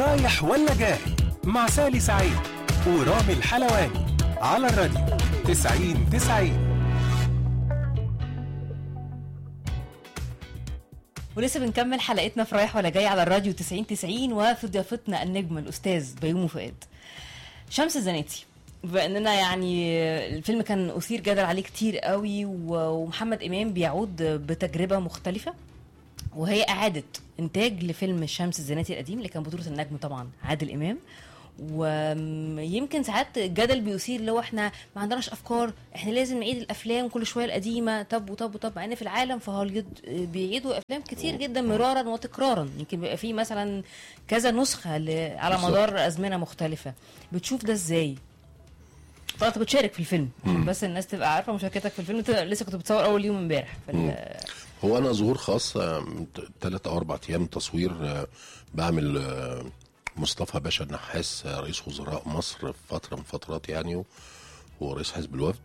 رايح ولا جاي مع سالي سعيد ورامي الحلواني على الراديو 90 90 ولسه بنكمل حلقتنا في رايح ولا جاي على الراديو 90 90 وفي ضيافتنا النجم الاستاذ بيومي فؤاد شمس الزناتي بما اننا يعني الفيلم كان اثير جدل عليه كتير قوي و- ومحمد امام بيعود بتجربه مختلفه وهي اعاده انتاج لفيلم شمس الزناتي القديم اللي كان بطوله النجم طبعا عادل امام ويمكن ساعات الجدل بيثير لو احنا ما عندناش افكار احنا لازم نعيد الافلام كل شويه القديمه طب وطب وطب مع ان في العالم في هوليوود بيعيدوا افلام كتير جدا مرارا وتكرارا يمكن بيبقى في مثلا كذا نسخه ل- على بالظبط. مدار ازمنه مختلفه بتشوف ده ازاي طبعا انت بتشارك في الفيلم عشان بس الناس تبقى عارفه مشاركتك في الفيلم انت لسه كنت بتصور اول يوم امبارح في ال- هو انا ظهور خاص ثلاث او اربع ايام تصوير آه، بعمل آه، مصطفى باشا النحاس آه، رئيس وزراء مصر في فتره من فترات يعني و- ورئيس حزب الوفد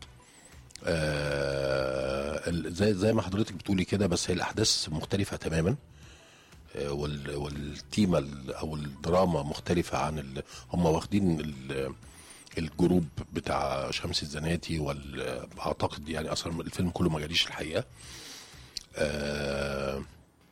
آه، ال- زي زي ما حضرتك بتقولي كده بس هي الاحداث مختلفه تماما آه، وال- والتيمه ال- او الدراما مختلفه عن ال- هم واخدين ال- الجروب بتاع شمس الزناتي واعتقد يعني اصلا الفيلم كله ما جاليش الحقيقه آه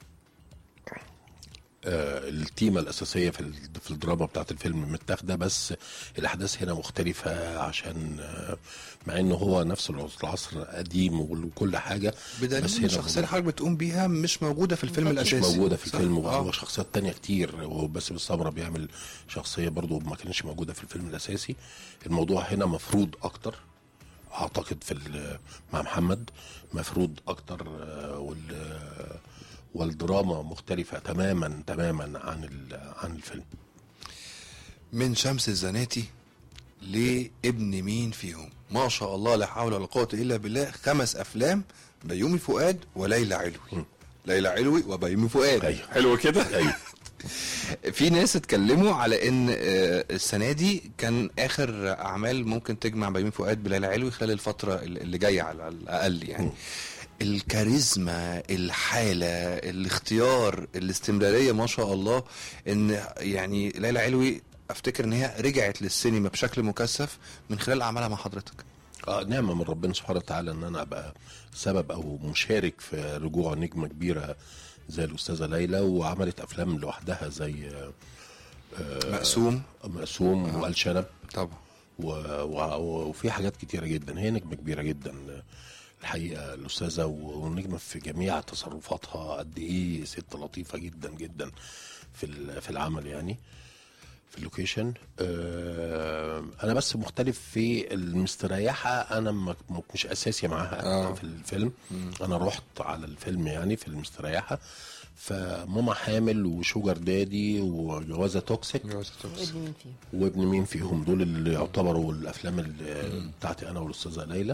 آه التيمة الأساسية في ال- في الدراما بتاعت الفيلم متاخدة بس الأحداث هنا مختلفة عشان آه مع إنه هو نفس العصر قديم وكل حاجة بس بدليل هنا الشخصيه اللي حضرتك بتقوم بيها مش موجوده في الفيلم مش مش الاساسي موجودة في صح؟ الفيلم آه. وهو شخصيات تانية كتير وباسم السمرة بيعمل شخصية برضو ما كانتش موجودة في الفيلم الأساسي الموضوع هنا مفروض أكتر أعتقد في ال- مع محمد مفروض أكتر آه، وال والدراما مختلفة تماما تماما عن ال- عن الفيلم من شمس الزناتي لابن مين فيهم ما شاء الله لا حول ولا قوه الا بالله خمس افلام بيومي فؤاد وليلى علوي ليلى علوي وبيومي فؤاد أيوه. حلو كده أيوه في ناس اتكلموا على ان آه، السنه دي كان اخر اعمال ممكن تجمع بيومي فؤاد بليلى علوي خلال الفتره اللي جايه على الاقل يعني الكاريزما الحاله الاختيار الاستمراريه ما شاء الله ان يعني ليلى علوي افتكر ان هي رجعت للسينما بشكل مكثف من خلال اعمالها مع حضرتك اه نعمه من ربنا سبحانه وتعالى ان انا ابقى سبب او مشارك في رجوع نجمه كبيره زي الاستاذه ليلى وعملت افلام لوحدها زي آه، مقسوم مقسوم والشنب طبعا و... و... وفي حاجات كتيره جدا هي نجمه كبيره جدا الحقيقه الاستاذه و- ونجمه في جميع تصرفاتها قد ايه ست لطيفه جدا جدا في ال- في العمل يعني في اللوكيشن آه انا بس مختلف في المستريحه انا ما- م- مش اساسي معاها آه. في الفيلم انا رحت على الفيلم يعني في المستريحه فماما حامل وشوجر دادي وجوازه توكسيك ابن مين فيهم وابن مين فيهم دول اللي يعتبروا الافلام اللي بتاعتي انا والاستاذه ليلى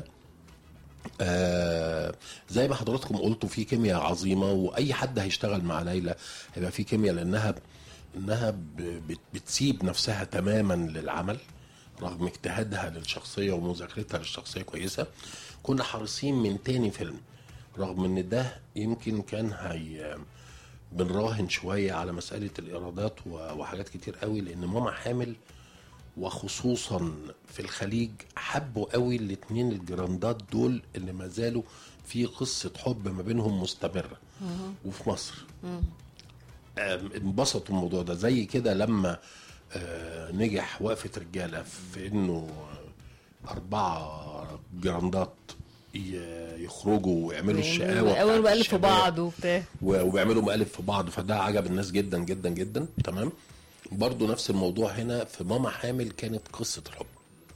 آه زي ما حضراتكم قلتوا في كيمياء عظيمه واي حد هيشتغل مع ليلى هيبقى في كيمياء لانها انها ب- بت- بتسيب نفسها تماما للعمل رغم اجتهادها للشخصيه ومذاكرتها للشخصيه كويسه كنا حريصين من تاني فيلم رغم ان ده يمكن كان هي بنراهن شويه على مساله الايرادات و- وحاجات كتير قوي لان ماما حامل وخصوصا في الخليج حبوا قوي الاتنين الجراندات دول اللي ما زالوا في قصة حب ما بينهم مستمرة وفي مصر آم، انبسطوا الموضوع ده زي كده لما آه، نجح وقفة رجالة في انه أربعة جراندات ي- يخرجوا ويعملوا الشقاوة اول بتاعت مؤلف في الشباب. بعض وبتاع و- وبيعملوا مقالب في بعض فده عجب الناس جدا جدا جدا تمام برضو نفس الموضوع هنا في ماما حامل كانت قصة الحب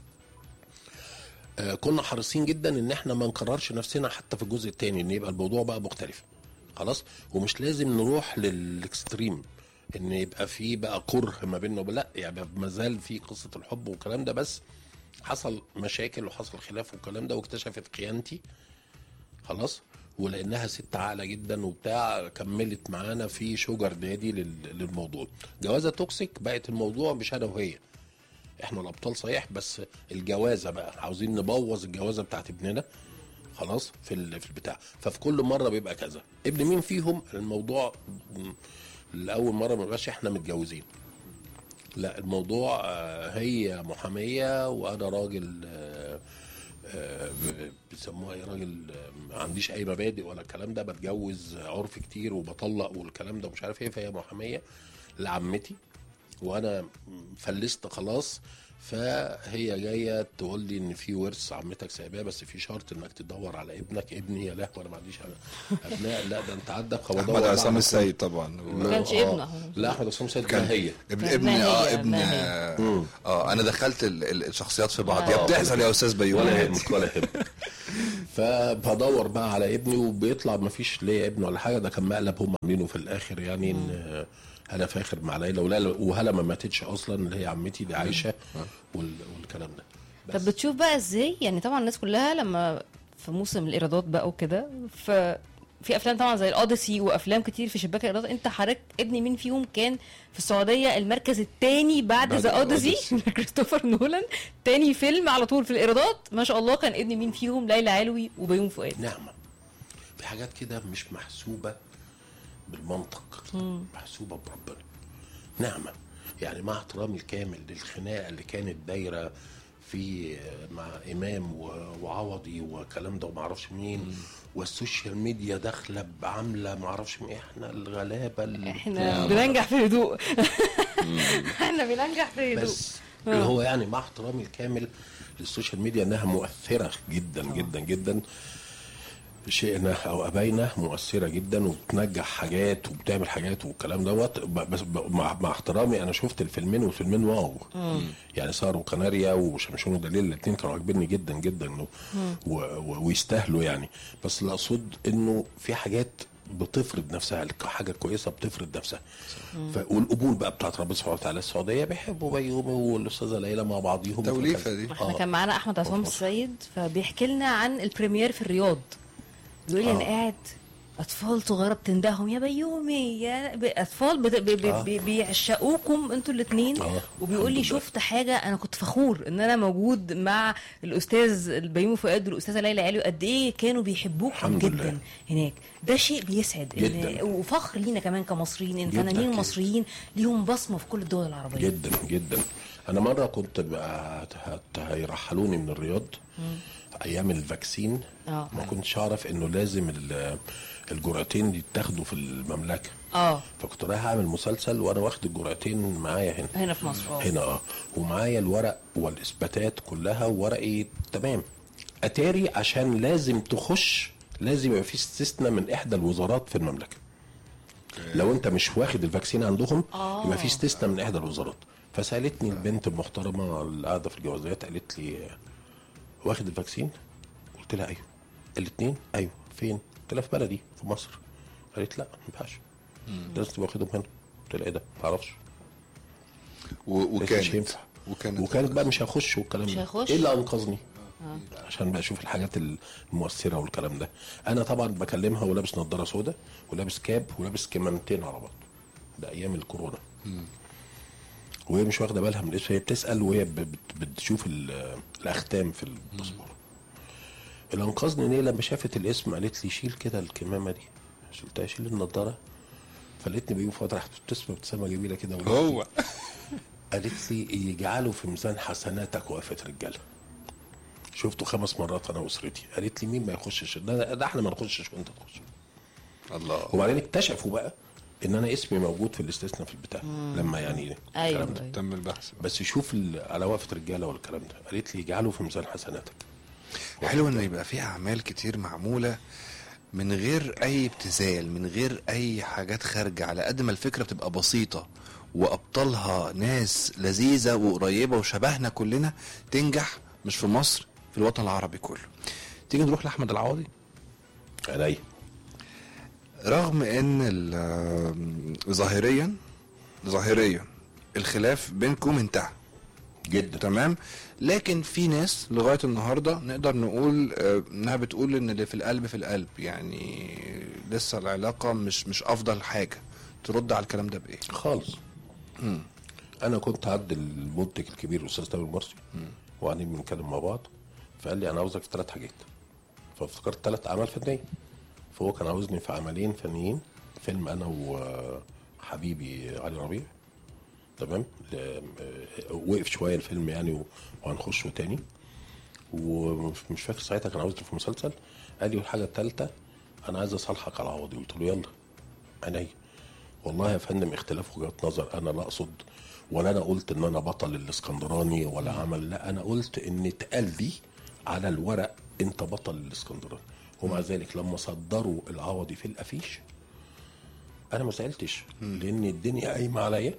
آه كنا حريصين جدا ان احنا ما نكررش نفسنا حتى في الجزء الثاني ان يبقى الموضوع بقى مختلف خلاص ومش لازم نروح للاكستريم ان يبقى في بقى كره ما بيننا وب- لا يعني ما زال في قصه الحب والكلام ده بس حصل مشاكل وحصل خلاف والكلام ده واكتشفت خيانتي خلاص ولانها ست عاقله جدا وبتاع كملت معانا في شوجر دادي لل- للموضوع جوازه توكسيك بقت الموضوع مش انا وهي احنا الابطال صحيح بس الجوازه بقى عاوزين نبوظ الجوازه بتاعت ابننا خلاص في ال- في البتاع ففي كل مره بيبقى كذا ابن مين فيهم الموضوع م- لاول مره ما بيبقاش احنا متجوزين لا الموضوع آه، هي محاميه وانا راجل آه، آه، ب- بيسموها ايه راجل آه، ما عنديش اي مبادئ ولا الكلام ده بتجوز عرف كتير وبطلق والكلام ده ومش عارف ايه فهي محاميه لعمتي وانا فلست خلاص فهي جايه تقول لي ان في ورث عمتك سايباه بس في شرط انك تدور على ابنك ابني يا لا وانا ما عنديش ابناء لا ده انت عندك خبر احمد عصام السيد طبعا ما كانش آه. ابنه. لا احمد عصام سيد كان كان هي ابن كان ابن ما اه هي- ابن ما هي. اه, آه انا دخلت ال- ال- الشخصيات في بعض آه. يا بتحصل يا استاذ بيومي ولا يهمك ولا يهمك فبدور بقى على ابني وبيطلع ما فيش ليا ابن ولا حاجه ده كان مقلب هم عاملينه في الاخر يعني ان هلا فاخر مع ليلى ولا وهلا ما ماتتش اصلا اللي هي عمتي دي عايشه وال- والكلام ده طب بتشوف بقى ازاي يعني طبعا الناس كلها لما في موسم الايرادات بقى وكده ف في افلام طبعا زي الاوديسي وافلام كتير في شباك الايرادات انت حضرتك ابن مين فيهم كان في السعوديه المركز الثاني بعد بعد ذا اوديسي الأوديسي. كريستوفر نولان تاني فيلم على طول في الايرادات ما شاء الله كان ابن مين فيهم ليلى علوي وبيومي فؤاد نعمه في حاجات كده مش محسوبه بالمنطق محسوبه بربنا نعمه يعني مع احترامي الكامل للخناقه اللي كانت دايره في مع امام و- وعوضي والكلام ده وما اعرفش مين والسوشيال ميديا داخله بعامله ما اعرفش مين احنا الغلابه اللي احنا بننجح في الهدوء احنا بننجح في الهدوء بس اللي هو يعني مع احترامي الكامل للسوشيال ميديا انها مؤثره جدا جدا جدا شئنا او ابينا مؤثره جدا وبتنجح حاجات وبتعمل حاجات والكلام دوت ب- بس ب- مع, مع احترامي انا شفت الفيلمين والفيلمين واو يعني سهر وكناريا وشمشون ودليل الاثنين كانوا عاجبني جدا جدا و- و- و- ويستاهلوا يعني بس اللي اقصد انه في حاجات بتفرض نفسها حاجه كويسه بتفرض نفسها ف... والقبول بقى بتاعت ربنا سبحانه وتعالى السعوديه بيحبوا بيومي والاستاذه ليلى مع بعضيهم توليفة فكان- دي. احنا آه. كان معانا احمد عصام السيد فبيحكي لنا عن البريمير في الرياض بيقول لي انا قاعد اطفال صغيره بتندههم يا بيومي يا ب- اطفال بت... ب... ب... آه. ب... بيعشقوكم انتوا الاثنين آه. وبيقول لي الحمد لله. شفت حاجه انا كنت فخور ان انا موجود مع الاستاذ البيومي فؤاد والاستاذه ليلى علوي قد ايه كانوا بيحبوكم الحمد جدا لله. هناك ده شيء بيسعد إن... جداً. وفخر لينا كمان كمصريين ان جداً الفنانين أكيد. المصريين ليهم بصمه في كل الدول العربيه جدا جدا انا مره كنت بقى هت- هت- هيرحلوني من الرياض ايام الفاكسين آه. ما كنتش اعرف انه لازم ال- الجرعتين يتاخدوا في المملكه اه فكنت رايح اعمل مسلسل وانا واخد الجرعتين معايا هنا هنا في مصر اه هنا اه ومعايا الورق والاثباتات كلها ورقي تمام اتاري عشان لازم تخش لازم يبقى في استثناء من احدى الوزارات في المملكه لو انت مش واخد الفاكسين عندهم آه. يبقى في استثناء من احدى الوزارات فسالتني البنت المحترمه اللي قاعده في الجوازات قالت لي واخد الفاكسين قلت لها ايوه الاثنين ايوه فين قلت لها في بلدي في مصر قالت لا ما ينفعش لازم تبقى واخدهم هنا قلت لها ايه ده ما اعرفش و- مش وكانت ينفع وكانت وكانت بقى مش هخش والكلام مش ده هيخش؟ ايه اللي انقذني عشان بقى اشوف الحاجات المؤثره والكلام ده انا طبعا بكلمها ولابس نظاره سوداء ولابس كاب ولابس كمامتين على بعض ده ايام الكورونا وهي مش واخده بالها من الاسم هي بتسال وهي ب- بت- بتشوف ال- الاختام في الباسبور اللي انقذني ان هي لما شافت الاسم قالت لي شيل كده الكمامه دي شلتها شيل النضاره فلقيتني بيقول فؤاد راحت بتبتسم ابتسامه جميله كده وقالت لي- هو قالت لي يجعله في ميزان حسناتك وقفه رجاله شفته خمس مرات انا واسرتي قالت لي مين ما يخشش ده, ده احنا ما نخشش وانت تخش الله وبعدين اكتشفوا بقى ان انا اسمي موجود في الاستثناء في البتاع لما يعني ايوه الكلام ده أيوة. تم البحث بس شوف ال- على وقفه رجاله والكلام ده قالت لي يجعله في ميزان حسناتك حلو ان يبقى في اعمال كتير معموله من غير اي ابتذال من غير اي حاجات خارجه على قد ما الفكره بتبقى بسيطه وابطالها ناس لذيذه وقريبه وشبهنا كلنا تنجح مش في مصر في الوطن العربي كله تيجي نروح لاحمد العوضي عينيا رغم ان ال- ظاهريا ظاهريا الخلاف بينكم انتهى جدا تمام لكن في ناس لغايه النهارده نقدر نقول آه، انها بتقول ان اللي في القلب في القلب يعني لسه العلاقه مش مش افضل حاجه ترد على الكلام ده بايه خالص انا كنت عند المنتج الكبير الاستاذ تامر مرسي وقاعدين بنتكلم مع بعض فقال لي انا عاوزك في ثلاث حاجات فافتكرت ثلاث اعمال فنيه فهو كان عاوزني في عملين فنيين فيلم انا وحبيبي علي ربيع تمام ل- آه، وقف شويه الفيلم يعني و- وهنخشه تاني ومش فاكر ساعتها كان عاوزني في مسلسل قال لي والحاجه الثالثه انا عايز اصالحك على عوضي قلت له يلا عينيا والله يا فندم اختلاف وجهات نظر انا لا اقصد ولا انا قلت ان انا بطل الاسكندراني ولا عمل لا انا قلت ان اتقال لي على الورق انت بطل الاسكندراني ومع ذلك لما صدروا العوضي في الافيش انا ما زعلتش لان الدنيا قايمه عليا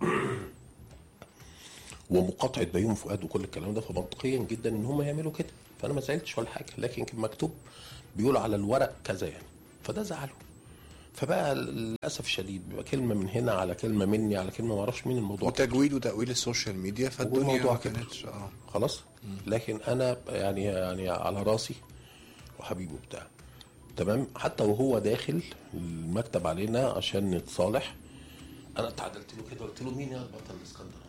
ومقاطعه بيوم فؤاد وكل الكلام ده فمنطقيا جدا ان هم يعملوا كده فانا ما زعلتش ولا حاجه لكن كان مكتوب بيقول على الورق كذا يعني فده زعله فبقى للاسف الشديد بيبقى كلمه من هنا على كلمه مني على كلمه ما اعرفش مين الموضوع وتجويد وتأويل السوشيال ميديا فالدنيا والموضوع ما كبر. كانتش اه خلاص لكن انا يعني يعني على راسي وحبيبي بتاع تمام حتى وهو داخل المكتب علينا عشان نتصالح انا اتعدلت له كده قلت له مين يا بطل الاسكندراني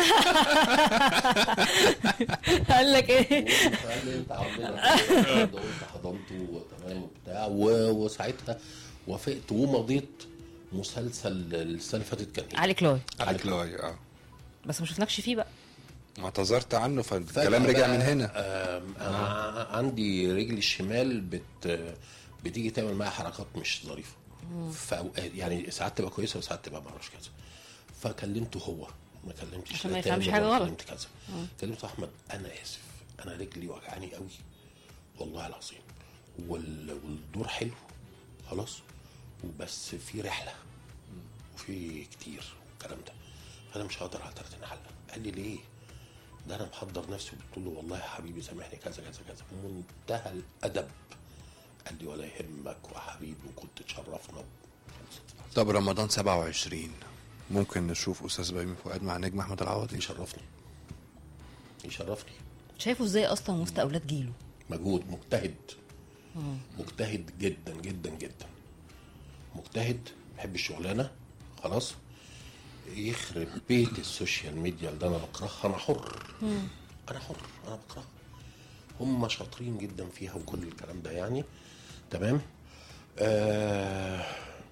قال لك ايه فقال لي انت عاملها كده. قلت حضنته وتمام وبتاع و- وساعتها وافقت ومضيت مسلسل السنه اللي فاتت كان ايه؟ علي كلوي على كلاي اه بس ما شفناكش فيه بقى ما اعتذرت عنه فجأة فالكلام رجع بقى، من هنا آم، انا ع- عندي رجلي الشمال بت بتيجي تعمل معايا حركات مش ظريفه فاوقات يعني ساعات تبقى كويسه وساعات تبقى ما اعرفش كذا فكلمته هو ما كلمتش عشان ما لا يفهمش تامر حاجة ولا غلط. كلمت كذا كلمته احمد انا اسف انا رجلي وجعاني قوي والله العظيم وال... والدور حلو خلاص وبس في رحله وفي كتير الكلام ده فانا مش هقدر على 30 حلقه قال لي ليه؟ ده انا محضر نفسي وقلت له والله يا حبيبي سامحني كذا كذا كذا منتهى الادب قال لي ولا يهمك وحبيبي وكنت تشرفنا طب رمضان 27 ممكن نشوف استاذ بيومي فؤاد مع نجم احمد العوضي يشرفني يشرفني شايفه ازاي اصلا وسط اولاد جيله مجهود مجتهد مجتهد جدا جدا جدا مجتهد بحب الشغلانه خلاص يخرب بيت السوشيال ميديا اللي انا بكرهها انا حر انا حر انا بكرهها هم شاطرين جدا فيها وكل الكلام ده يعني تمام آه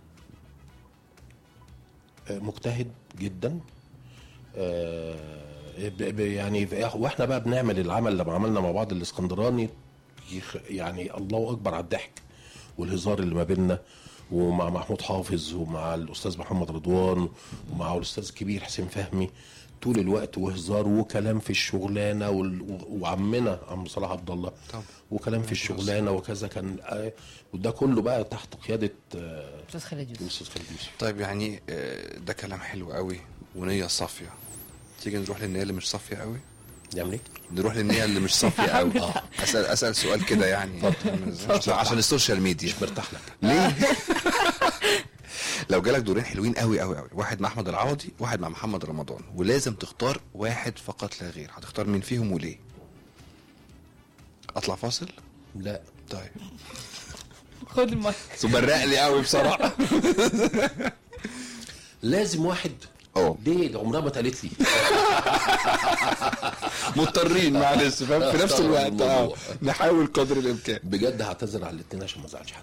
آه، مجتهد جدا آه، ب- ب- يعني واحنا بقى بنعمل العمل لما عملنا مع بعض الاسكندراني يخ- يعني الله اكبر على الضحك والهزار اللي ما بيننا ومع محمود حافظ ومع الاستاذ محمد رضوان ومع الاستاذ الكبير حسين فهمي طول الوقت وهزار وكلام في الشغلانه وال- و- وعمنا عم صلاح عبد الله طبعا. وكلام في الشغلانه وكذا كان آه، وده كله بقى تحت قياده آه، استاذ خالد يوسف الاستاذ خالد يوسف طيب يعني آه، ده كلام حلو قوي ونية صافية تيجي نروح للنية اللي مش صافية قوي نعمل ايه؟ نروح للنية اللي مش صافية قوي آه. اسال اسال سؤال كده يعني عشان- عشان السوشيال ميديا مش مرتاح لك ليه؟ لو جالك دورين حلوين قوي قوي قوي واحد مع احمد العوضي واحد مع محمد رمضان ولازم تختار واحد فقط لا غير هتختار مين فيهم وليه اطلع فاصل لا طيب خد المايك برق لي قوي بصراحه لازم واحد اه. ليه ده عمرها ما اتقالت لي مضطرين معلش فاهم في نفس استغرب الوقت اه الموضوع. نحاول قدر الامكان بجد هعتذر على الاثنين عشان ما ازعلش حد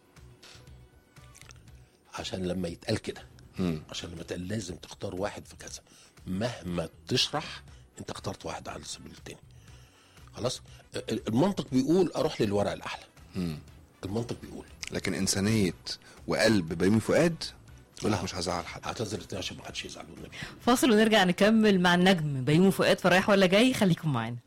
عشان لما يتقال كده عشان لما يتقال لازم تختار واحد في كذا مهما تشرح انت اخترت واحد على سبيل التاني خلاص ال- المنطق بيقول اروح للورق الاحلى المنطق بيقول لكن انسانيه وقلب بيومي فؤاد يقول لك مش هزعل حد هعتذر الاثنين عشان ما حدش يزعل والنبي فاصل ونرجع نكمل مع النجم بيومي فؤاد فرايح ولا جاي خليكم معانا